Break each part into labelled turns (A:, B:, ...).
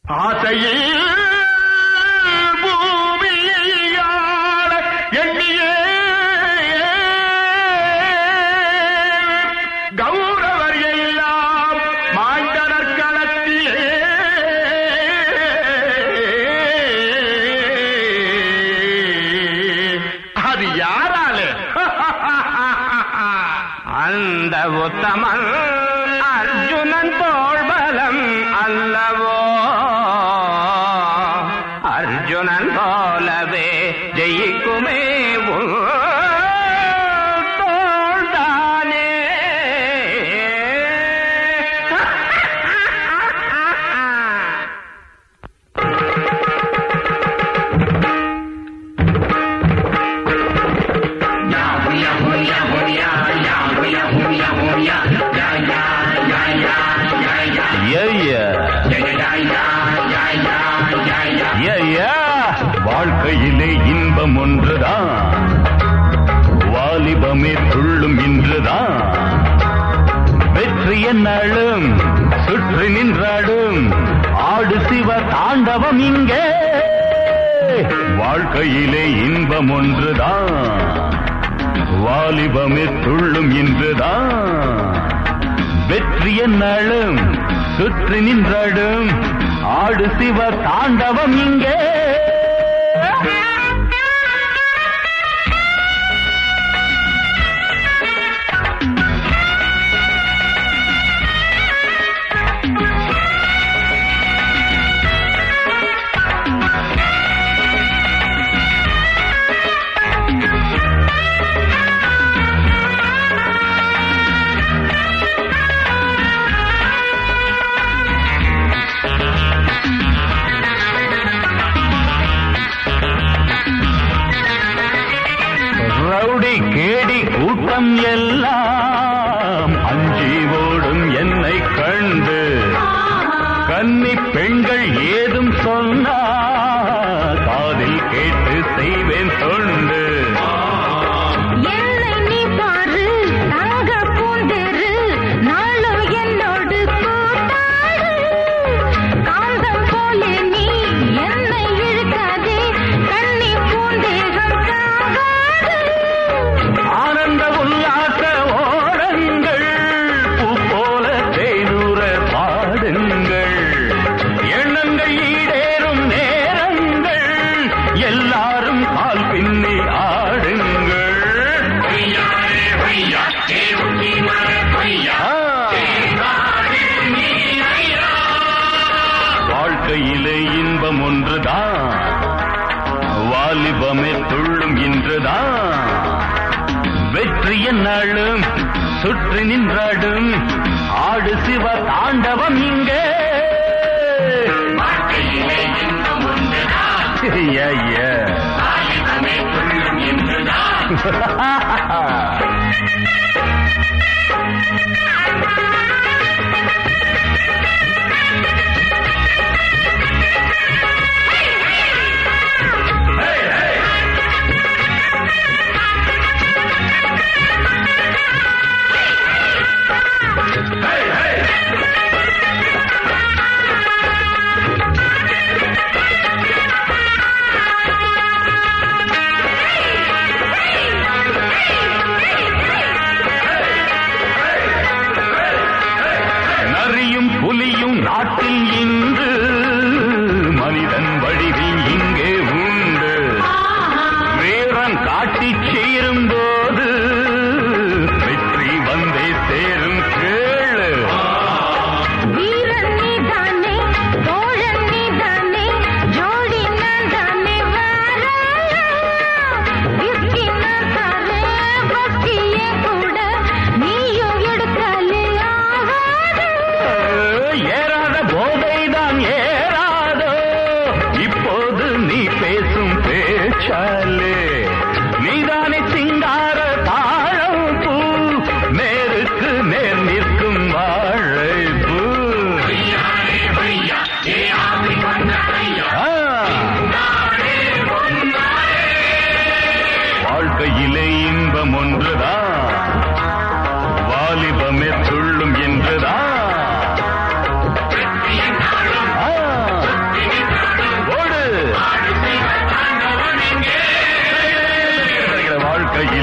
A: ஆசையில் பூமியாட எண்ணியே கௌரவர் எல்லாம் மாண்டனர் களத்திலே அது யாராலே அந்த உத்தமன் அர்ஜுனன் தோள்பலம் அல்லவோ அர்ஜுனன் போலவே ஜெயிக்குமே உன் தோள்தானே
B: வாழ்க்கையிலே இன்பம் ஒன்றுதான் வாலிபமே துள்ளும் இன்றுதான் வெற்றி என்னாலும் சுற்றி நின்றாடும் ஆடு சிவ தாண்டவம் இங்கே வாழ்க்கையிலே இன்பம் ஒன்றுதான் வாலிபமே துள்ளும் இன்றுதான் வெற்றி என்னாலும் சுற்றி நின்றாடும் ஆடு சிவ தாண்டவம் இங்கே ரவுடி கேடி கூட்டம் எல்லாம் அஞ்சி ஓடும் என்னை கண்டு கன்னி பெண்கள் ஏதும் சொன்னா காதில் கேட்டு செய்வேன் தொண்டு
C: என்னை நீ பாரு தங்க பூந்தெரு நாளும் என்னோடு கூட்டாடு காந்தம் போலே நீ என்னை இழுக்காதே கண்ணி பூந்தேகம் சாகாது
B: ஆனந்த உல்லாச ஓடங்கள் பூ போல தேனூர பாடுங்கள் எண்ணங்கள் ஈடேறும் நேரங்கள் எல்லாரும் கால் பின்னி ஆடுங்கள் ஆ. வாழ்க்கையிலே இன்பம் ஒன்றுதான் வாலிபமே துள்ளும் இன்றுதான் வெற்றி என்னாலும் சுற்றி நின்றாடும் ஆடு சிவ தாண்டவம் இங்கே Yeah, yeah. நரியும் புலியும் நாட்டில் இன்று மனிதன் வடிவில் இங்கே உண்டு வீரன் காட்டி சேரும் போது வெற்றி வந்தே சேரும் கேளு
C: வீரன் நீதானே தோழன் நீதானே ஜோடி நான் தானே வாராயா விஸ்கி நான் தரேன் பக்தியே கூட நீயும் எடுத்தாலே ஆகாது
B: ஏறாத போதைதான் ஏறாதோ இப்போது நீ பேசும் பேச்சாலே நீதானே சிங்கார தாழம் பூ நேருக்கு நேர் நிற்கும் வாழைப்பூ ஆ. வாழ்க்கையிலே இன்பம் ஒன்றுதான் வாலிபமே துள்ளும் என்றுதான் ஆ.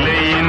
B: இலை